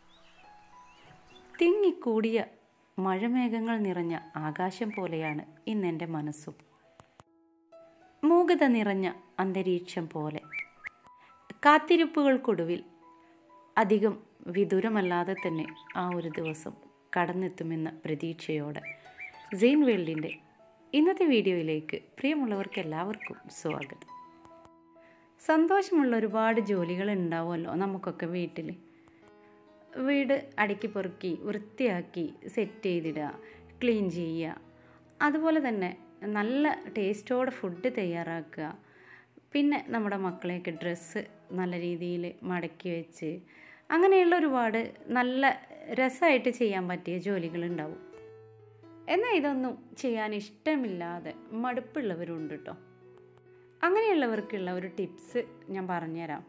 തിങ്ങിക്കൂടിയ മഴമേഘങ്ങൾ നിറഞ്ഞ ആകാശം പോലെയാണ് ഇന്നെൻ്റെ മനസ്സും മൂകത നിറഞ്ഞ അന്തരീക്ഷം പോലെ കാത്തിരിപ്പുകൾക്കൊടുവിൽ അധികം വിദൂരമല്ലാതെ തന്നെ ആ ഒരു ദിവസം കടന്നെത്തുമെന്ന പ്രതീക്ഷയോടെ സെയിൻ വേൾഡിൻ്റെ ഇന്നത്തെ വീഡിയോയിലേക്ക് പ്രിയമുള്ളവർക്ക് എല്ലാവർക്കും സ്വാഗതം സന്തോഷമുള്ള ഒരുപാട് ജോലികൾ ഉണ്ടാവുമല്ലോ നമുക്കൊക്കെ വീട്ടിൽ വീട് അടുക്കി പെറുക്കി വൃത്തിയാക്കി സെറ്റ് ചെയ്തിടുക ക്ലീൻ ചെയ്യുക അതുപോലെ തന്നെ നല്ല ടേസ്റ്റോടെ ഫുഡ് തയ്യാറാക്കുക പിന്നെ നമ്മുടെ മക്കളെയൊക്കെ ഡ്രസ്സ് നല്ല രീതിയിൽ മടക്കി വെച്ച് അങ്ങനെയുള്ള ഒരുപാട് നല്ല രസമായിട്ട് ചെയ്യാൻ പറ്റിയ ജോലികളുണ്ടാവും എന്നാൽ ഇതൊന്നും ചെയ്യാൻ ഇഷ്ടമില്ലാതെ മടുപ്പുള്ളവരുണ്ട് കേട്ടോ അങ്ങനെയുള്ളവർക്കുള്ള ഒരു ടിപ്സ് ഞാൻ പറഞ്ഞുതരാം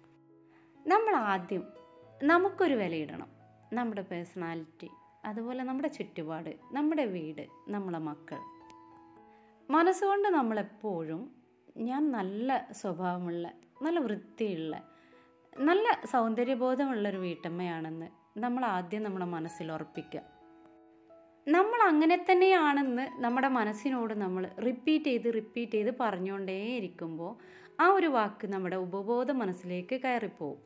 നമ്മൾ ആദ്യം നമുക്കൊരു വിലയിടണം നമ്മുടെ പേഴ്സണാലിറ്റി അതുപോലെ നമ്മുടെ ചുറ്റുപാട് നമ്മുടെ വീട് നമ്മളെ മക്കൾ മനസ്സുകൊണ്ട് നമ്മളെപ്പോഴും ഞാൻ നല്ല സ്വഭാവമുള്ള നല്ല വൃത്തിയുള്ള നല്ല സൗന്ദര്യബോധമുള്ളൊരു വീട്ടമ്മയാണെന്ന് നമ്മൾ ആദ്യം നമ്മുടെ മനസ്സിൽ ഉറപ്പിക്കുക നമ്മൾ അങ്ങനെ തന്നെയാണെന്ന് നമ്മുടെ മനസ്സിനോട് നമ്മൾ റിപ്പീറ്റ് ചെയ്ത് റിപ്പീറ്റ് ചെയ്ത് പറഞ്ഞുകൊണ്ടേയിരിക്കുമ്പോൾ ആ ഒരു വാക്ക് നമ്മുടെ ഉപബോധ മനസ്സിലേക്ക് കയറിപ്പോവും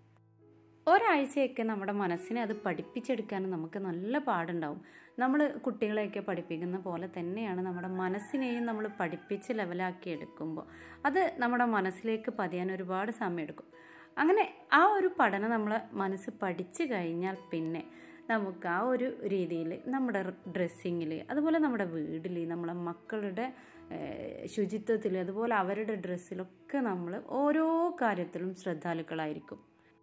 ഒരാഴ്ചയൊക്കെ നമ്മുടെ മനസ്സിനെ അത് പഠിപ്പിച്ചെടുക്കാൻ നമുക്ക് നല്ല പാടുണ്ടാവും നമ്മൾ കുട്ടികളെയൊക്കെ പഠിപ്പിക്കുന്ന പോലെ തന്നെയാണ് നമ്മുടെ മനസ്സിനെയും നമ്മൾ പഠിപ്പിച്ച് ലെവലാക്കി എടുക്കുമ്പോൾ അത് നമ്മുടെ മനസ്സിലേക്ക് പതിയാൻ ഒരുപാട് സമയമെടുക്കും അങ്ങനെ ആ ഒരു പഠനം നമ്മൾ മനസ്സ് പഠിച്ചു കഴിഞ്ഞാൽ പിന്നെ നമുക്ക് ആ ഒരു രീതിയിൽ നമ്മുടെ ഡ്രസ്സിങ്ങിൽ അതുപോലെ നമ്മുടെ വീട്ടിൽ നമ്മളെ മക്കളുടെ ശുചിത്വത്തിൽ അതുപോലെ അവരുടെ ഡ്രസ്സിലൊക്കെ നമ്മൾ ഓരോ കാര്യത്തിലും ശ്രദ്ധാലുക്കളായിരിക്കും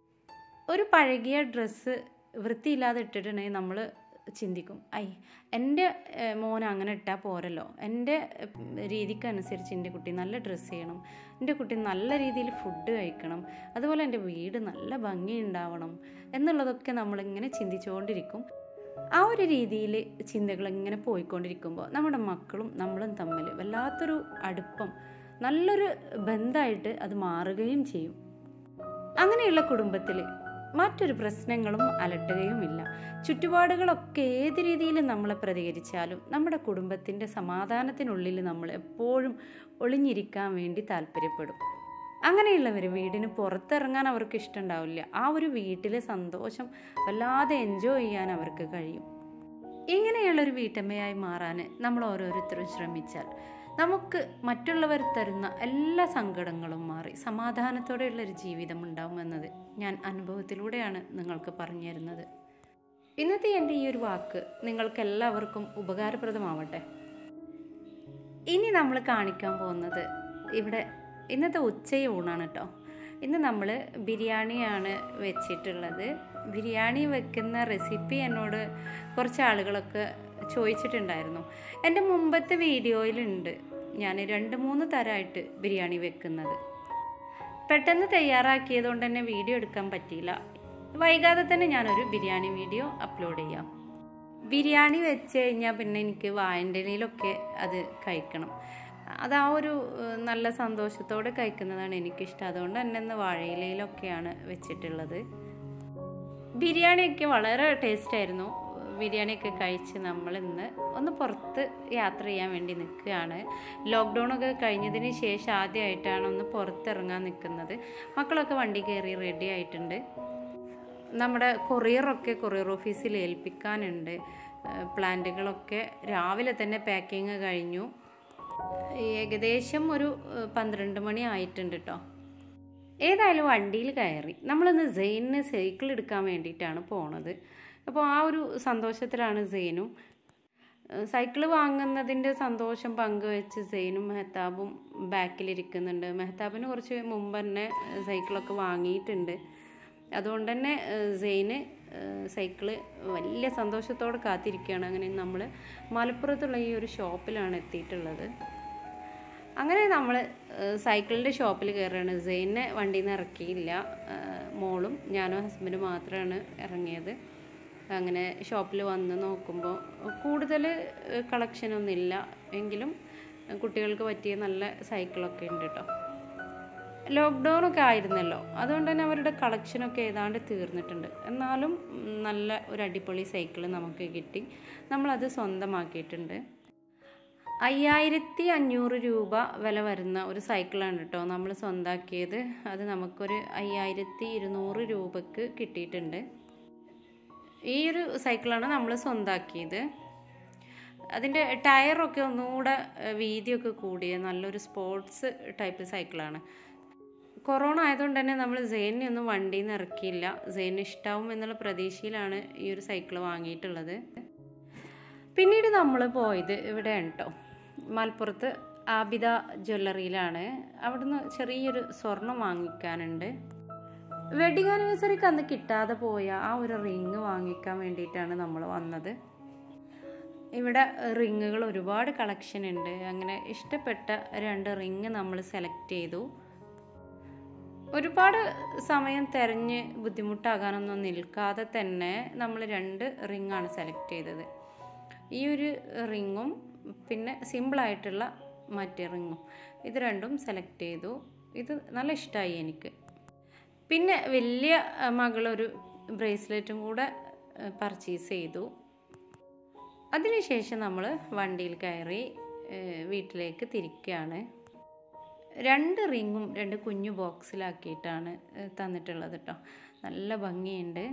ഒരു പഴകിയ ഡ്രസ്സ് വൃത്തിയില്ലാതെ ഇട്ടിട്ടുണ്ടെങ്കിൽ നമ്മൾ ചിന്തിക്കും ഐ എൻ്റെ മോൻ അങ്ങനെ ഇട്ടാൽ പോരല്ലോ എൻ്റെ രീതിക്കനുസരിച്ച് എൻ്റെ കുട്ടി നല്ല ഡ്രസ്സ് ചെയ്യണം എൻ്റെ കുട്ടി നല്ല രീതിയിൽ ഫുഡ് കഴിക്കണം അതുപോലെ എൻ്റെ വീട് നല്ല ഭംഗി ഉണ്ടാവണം എന്നുള്ളതൊക്കെ നമ്മളിങ്ങനെ ചിന്തിച്ചുകൊണ്ടിരിക്കും ആ ഒരു രീതിയിൽ ചിന്തകൾ ഇങ്ങനെ പോയിക്കൊണ്ടിരിക്കുമ്പോൾ നമ്മുടെ മക്കളും നമ്മളും തമ്മിൽ വല്ലാത്തൊരു അടുപ്പം നല്ലൊരു ബന്ധമായിട്ട് അത് മാറുകയും ചെയ്യും അങ്ങനെയുള്ള കുടുംബത്തിൽ മറ്റൊരു പ്രശ്നങ്ങളും അലട്ടുകയുമില്ല ചുറ്റുപാടുകളൊക്കെ ഏത് രീതിയിൽ നമ്മളെ പ്രതികരിച്ചാലും നമ്മുടെ കുടുംബത്തിൻ്റെ സമാധാനത്തിനുള്ളിൽ നമ്മൾ എപ്പോഴും ഒളിഞ്ഞിരിക്കാൻ വേണ്ടി താല്പര്യപ്പെടും അങ്ങനെയുള്ളവർ വീടിന് പുറത്തിറങ്ങാൻ അവർക്ക് ഇഷ്ടമുണ്ടാവില്ല ആ ഒരു വീട്ടിലെ സന്തോഷം വല്ലാതെ എൻജോയ് ചെയ്യാൻ അവർക്ക് കഴിയും ഇങ്ങനെയുള്ളൊരു വീട്ടമ്മയായി മാറാൻ നമ്മൾ ഓരോരുത്തരും ശ്രമിച്ചാൽ നമുക്ക് മറ്റുള്ളവർ തരുന്ന എല്ലാ സങ്കടങ്ങളും മാറി സമാധാനത്തോടെയുള്ള ഒരു ജീവിതം ഉണ്ടാവുമെന്നത് ഞാൻ അനുഭവത്തിലൂടെയാണ് നിങ്ങൾക്ക് പറഞ്ഞു തരുന്നത് ഇന്നത്തെ എൻ്റെ ഈ ഒരു വാക്ക് നിങ്ങൾക്ക് എല്ലാവർക്കും ഉപകാരപ്രദമാവട്ടെ ഇനി നമ്മൾ കാണിക്കാൻ പോകുന്നത് ഇവിടെ ഇന്നത്തെ ഉച്ചയൂണാണ് കേട്ടോ ഇന്ന് നമ്മൾ ബിരിയാണിയാണ് വെച്ചിട്ടുള്ളത് ബിരിയാണി വെക്കുന്ന റെസിപ്പി എന്നോട് കുറച്ച് ആളുകളൊക്കെ ചോദിച്ചിട്ടുണ്ടായിരുന്നു എൻ്റെ മുമ്പത്തെ വീഡിയോയിലുണ്ട് ഞാൻ രണ്ട് മൂന്ന് തരമായിട്ട് ബിരിയാണി വെക്കുന്നത് പെട്ടെന്ന് തയ്യാറാക്കിയത് കൊണ്ട് തന്നെ വീഡിയോ എടുക്കാൻ പറ്റിയില്ല വൈകാതെ തന്നെ ഞാനൊരു ബിരിയാണി വീഡിയോ അപ്ലോഡ് ചെയ്യാം ബിരിയാണി വെച്ച് കഴിഞ്ഞാൽ പിന്നെ എനിക്ക് വായൻ്റെലയിലൊക്കെ അത് കഴിക്കണം അത് ആ ഒരു നല്ല സന്തോഷത്തോടെ കഴിക്കുന്നതാണ് എനിക്കിഷ്ടം അതുകൊണ്ട് തന്നെ ഇന്ന് വാഴയിലയിലൊക്കെയാണ് വെച്ചിട്ടുള്ളത് ബിരിയാണിയൊക്കെ വളരെ ടേസ്റ്റ് ആയിരുന്നു ബിരിയാണിയൊക്കെ കഴിച്ച് നമ്മൾ ഇന്ന് ഒന്ന് പുറത്ത് യാത്ര ചെയ്യാൻ വേണ്ടി നിൽക്കുകയാണ് ലോക്ക്ഡൗണൊക്കെ കഴിഞ്ഞതിന് ശേഷം ആദ്യമായിട്ടാണ് ഒന്ന് പുറത്തിറങ്ങാൻ നിൽക്കുന്നത് മക്കളൊക്കെ വണ്ടി കയറി റെഡി ആയിട്ടുണ്ട് നമ്മുടെ കൊറിയറൊക്കെ കൊറിയർ ഓഫീസിൽ ഏൽപ്പിക്കാനുണ്ട് പ്ലാന്റുകളൊക്കെ രാവിലെ തന്നെ പാക്കിങ് കഴിഞ്ഞു ഏകദേശം ഒരു പന്ത്രണ്ട് മണി ആയിട്ടുണ്ട് കേട്ടോ ഏതായാലും വണ്ടിയിൽ കയറി നമ്മളിന്ന് സെയിനിന് സൈക്കിൾ എടുക്കാൻ വേണ്ടിയിട്ടാണ് പോണത് അപ്പോൾ ആ ഒരു സന്തോഷത്തിലാണ് സെയിനും സൈക്കിൾ വാങ്ങുന്നതിൻ്റെ സന്തോഷം പങ്കുവെച്ച് സെയിനും മെഹത്താബും ബാക്കിലിരിക്കുന്നുണ്ട് മെഹത്താബിന് കുറച്ച് മുമ്പ് തന്നെ സൈക്കിളൊക്കെ വാങ്ങിയിട്ടുണ്ട് അതുകൊണ്ട് തന്നെ സെയിന് സൈക്കിള് വലിയ സന്തോഷത്തോടെ കാത്തിരിക്കുകയാണ് അങ്ങനെ നമ്മൾ മലപ്പുറത്തുള്ള ഈ ഒരു ഷോപ്പിലാണ് എത്തിയിട്ടുള്ളത് അങ്ങനെ നമ്മൾ സൈക്കിളിൻ്റെ ഷോപ്പിൽ കയറുകയാണ് സെയിനെ വണ്ടിയിൽ നിന്ന് ഇറക്കിയില്ല മോളും ഞാനും ഹസ്ബൻഡും മാത്രമാണ് ഇറങ്ങിയത് അങ്ങനെ ഷോപ്പിൽ വന്ന് നോക്കുമ്പോൾ കൂടുതൽ കളക്ഷനൊന്നുമില്ല എങ്കിലും കുട്ടികൾക്ക് പറ്റിയ നല്ല സൈക്കിളൊക്കെ ഉണ്ട് കേട്ടോ ലോക്ക്ഡൗൺ ഒക്കെ ആയിരുന്നല്ലോ അതുകൊണ്ട് തന്നെ അവരുടെ കളക്ഷനൊക്കെ ഏതാണ്ട് തീർന്നിട്ടുണ്ട് എന്നാലും ഉം, നല്ല ഒരു അടിപൊളി സൈക്കിൾ നമുക്ക് കിട്ടി നമ്മളത് സ്വന്തമാക്കിയിട്ടുണ്ട് അയ്യായിരത്തി അഞ്ഞൂറ് രൂപ വില വരുന്ന ഒരു സൈക്കിളാണ് കേട്ടോ നമ്മൾ സ്വന്തമാക്കിയത് അത് നമുക്കൊരു അയ്യായിരത്തി ഇരുന്നൂറ് രൂപക്ക് കിട്ടിയിട്ടുണ്ട് ഈ ഒരു സൈക്കിളാണ് നമ്മൾ സ്വന്തമാക്കിയത് അതിൻ്റെ ടയറൊക്കെ ഒന്നുകൂടെ ഏഹ്, വീതിയൊക്കെ കൂടിയ നല്ലൊരു സ്പോർട്സ് ടൈപ്പ് സൈക്കിളാണ് കൊറോണ ആയതുകൊണ്ട് തന്നെ നമ്മൾ സെയിനെ ഒന്നും വണ്ടിയിൽ നിന്ന് ഇറക്കിയില്ല സെയിന് ഇഷ്ടാവും എന്നുള്ള പ്രതീക്ഷയിലാണ് ഈ ഒരു സൈക്കിൾ വാങ്ങിയിട്ടുള്ളത് പിന്നീട് നമ്മൾ പോയത് ഇവിടെയാണ് കേട്ടോ മലപ്പുറത്ത് ആബിദ ജ്വല്ലറിയിലാണ് അവിടുന്ന് ചെറിയൊരു സ്വർണം വാങ്ങിക്കാനുണ്ട് വെഡിങ് ആനിവേഴ്സറിക്ക് അന്ന് കിട്ടാതെ പോയ ആ ഒരു റിങ് വാങ്ങിക്കാൻ വേണ്ടിയിട്ടാണ് നമ്മൾ വന്നത് ഇവിടെ റിങ്ങുകൾ ഒരുപാട് കളക്ഷൻ ഉണ്ട് അങ്ങനെ ഇഷ്ടപ്പെട്ട രണ്ട് റിങ് നമ്മൾ സെലക്ട് ചെയ്തു ഒരുപാട് സമയം തിരഞ്ഞ് ബുദ്ധിമുട്ടാകാനൊന്നും നിൽക്കാതെ തന്നെ നമ്മൾ രണ്ട് റിങ്ങാണ് സെലക്ട് ചെയ്തത് ഈ ഒരു റിങ്ങും പിന്നെ സിമ്പിളായിട്ടുള്ള മറ്റേ റിങ്ങും ഇത് രണ്ടും സെലക്ട് ചെയ്തു ഇത് നല്ല ഇഷ്ടമായി എനിക്ക് പിന്നെ വലിയ അഹ്, മകളൊരു ബ്രേസ്ലെറ്റും കൂടെ പർച്ചേസ് ചെയ്തു അതിനുശേഷം നമ്മൾ വണ്ടിയിൽ കയറി ഏഹ്, വീട്ടിലേക്ക് തിരിക്കുകയാണ് രണ്ട് റിങ്ങും രണ്ട് കുഞ്ഞു ബോക്സിലാക്കിയിട്ടാണ് ഏഹ്, തന്നിട്ടുള്ളത് കേട്ടോ നല്ല ഭംഗിയുണ്ട്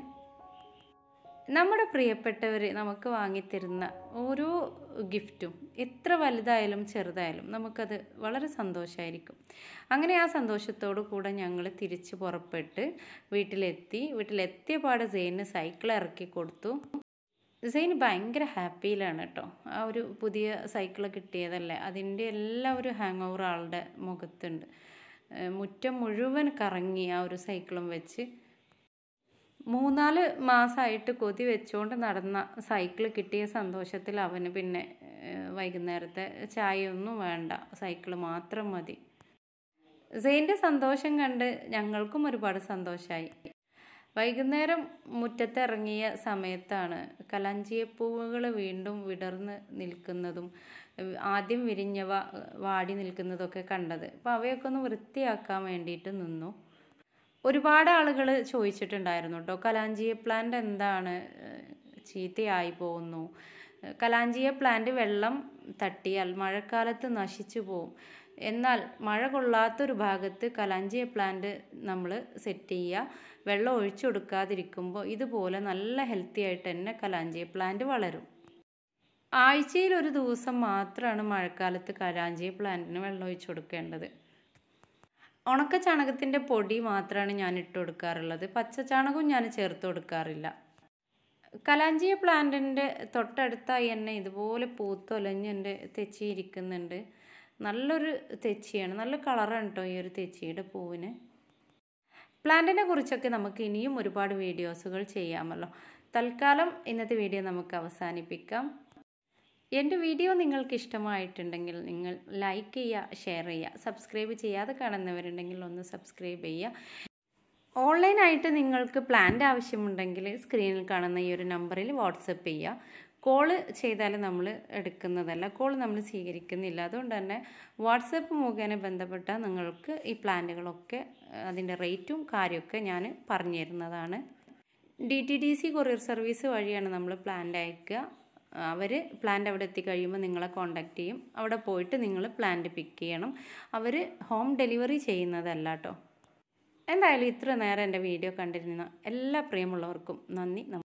നമ്മുടെ പ്രിയപ്പെട്ടവർ നമുക്ക് വാങ്ങിത്തരുന്ന ഓരോ ഗിഫ്റ്റും എത്ര വലുതായാലും ചെറുതായാലും നമുക്കത് വളരെ സന്തോഷമായിരിക്കും അങ്ങനെ ആ സന്തോഷത്തോടു കൂടെ ഞങ്ങൾ തിരിച്ച് പുറപ്പെട്ട് വീട്ടിലെത്തി വീട്ടിലെത്തിയ പാടെ സെയിന് സൈക്കിൾ ഇറക്കി കൊടുത്തു സെയിൻ ഭയങ്കര ഹാപ്പിയിലാണ് കേട്ടോ ആ ഒരു പുതിയ സൈക്കിൾ കിട്ടിയതല്ലേ അതിൻ്റെ എല്ലാ ഒരു ഹാങ് ഓവർ ആളുടെ മുഖത്തുണ്ട് ഏഹ് മുറ്റം മുഴുവൻ കറങ്ങി ആ ഒരു സൈക്കിളും വെച്ച് മൂന്നാല് മാസമായിട്ട് കൊതി വെച്ചുകൊണ്ട് നടന്ന സൈക്കിൾ കിട്ടിയ സന്തോഷത്തിൽ അവന് പിന്നെ ഏഹ്, വൈകുന്നേരത്തെ ചായയൊന്നും വേണ്ട സൈക്കിൾ മാത്രം മതി സെയിൻ്റെ സന്തോഷം കണ്ട് ഞങ്ങൾക്കും ഒരുപാട് സന്തോഷമായി വൈകുന്നേരം മുറ്റത്തിറങ്ങിയ സമയത്താണ് കലാഞ്ചിയപ്പൂവുകൾ വീണ്ടും വിടർന്ന് നിൽക്കുന്നതും ഏഹ്, ആദ്യം വിരിഞ്ഞവ വാടി നിൽക്കുന്നതൊക്കെ കണ്ടത് അപ്പോൾ അവയൊക്കെ ഒന്ന് വൃത്തിയാക്കാൻ വേണ്ടിയിട്ട് നിന്നു ഒരുപാട് ആളുകൾ ചോദിച്ചിട്ടുണ്ടായിരുന്നു കേട്ടോ കലാഞ്ചിയ പ്ലാന്റ് എന്താണ് ഏഹ് ചീത്തയായി പോകുന്നു ഏഹ് കലാഞ്ചിയ പ്ലാന്റ് വെള്ളം തട്ടിയാൽ മഴക്കാലത്ത് നശിച്ചു പോകും എന്നാൽ മഴ കൊള്ളാത്തൊരു ഭാഗത്ത് കലാഞ്ചിയ പ്ലാന്റ് നമ്മൾ സെറ്റ് ചെയ്യുക വെള്ളം ഒഴിച്ചു കൊടുക്കാതിരിക്കുമ്പോൾ ഇതുപോലെ നല്ല ഹെൽത്തി ആയിട്ട് തന്നെ കലാഞ്ചിയ പ്ലാന്റ് വളരും ആഴ്ചയിൽ ഒരു ദിവസം മാത്രമാണ് മഴക്കാലത്ത് കലാഞ്ചിയ പ്ലാന്റിന് വെള്ളം ഒഴിച്ചു കൊടുക്കേണ്ടത് ഉണക്ക ചാണകത്തിൻ്റെ പൊടി മാത്രമാണ് ഞാൻ ഇട്ട് കൊടുക്കാറുള്ളത് പച്ച ചാണകവും ഞാൻ ചേർത്ത് കൊടുക്കാറില്ല കലാഞ്ചിയ പ്ലാന്റിൻ്റെ തൊട്ടടുത്തായി തന്നെ ഇതുപോലെ പൂത്തൊലഞ്ഞ് എൻ്റെ തെച്ചി ഇരിക്കുന്നുണ്ട് നല്ലൊരു തെച്ചിയാണ് നല്ല കളറാണ് കേട്ടോ ഈ ഒരു തെച്ചിയുടെ പൂവിന് പ്ലാന്റിനെ കുറിച്ചൊക്കെ നമുക്ക് ഇനിയും ഒരുപാട് വീഡിയോസുകൾ ചെയ്യാമല്ലോ തൽക്കാലം ഇന്നത്തെ വീഡിയോ നമുക്ക് അവസാനിപ്പിക്കാം എൻ്റെ വീഡിയോ നിങ്ങൾക്ക് ഇഷ്ടമായിട്ടുണ്ടെങ്കിൽ നിങ്ങൾ ലൈക്ക് ചെയ്യുക ഷെയർ ചെയ്യുക സബ്സ്ക്രൈബ് ചെയ്യാതെ കാണുന്നവരുണ്ടെങ്കിൽ ഒന്ന് സബ്സ്ക്രൈബ് ചെയ്യുക ഓൺലൈനായിട്ട് നിങ്ങൾക്ക് പ്ലാൻ്റെ ആവശ്യമുണ്ടെങ്കിൽ സ്ക്രീനിൽ കാണുന്ന ഈ ഒരു നമ്പറിൽ വാട്സപ്പ് ചെയ്യുക കോള് ചെയ്താൽ നമ്മൾ എടുക്കുന്നതല്ല കോൾ നമ്മൾ സ്വീകരിക്കുന്നില്ല അതുകൊണ്ട് തന്നെ വാട്സപ്പ് മുഖേന ബന്ധപ്പെട്ടാൽ നിങ്ങൾക്ക് ഈ പ്ലാന്റുകളൊക്കെ അതിൻ്റെ റേറ്റും കാര്യമൊക്കെ ഞാൻ പറഞ്ഞു തരുന്നതാണ് D T D C courier service വഴിയാണ് നമ്മൾ പ്ലാന്റ് അയക്കുക അവർ പ്ലാന്റ് അവിടെ എത്തിക്കഴിയുമ്പോൾ നിങ്ങളെ കോണ്ടാക്ട് ചെയ്യും അവിടെ പോയിട്ട് നിങ്ങൾ പ്ലാന്റ് പിക്ക് ചെയ്യണം അവർ ഹോം ഡെലിവറി ചെയ്യുന്നതല്ല കേട്ടോ എന്തായാലും ഇത്ര നേരം എൻ്റെ വീഡിയോ കണ്ടിരുന്ന എല്ലാ പ്രിയമുള്ളവർക്കും നന്ദി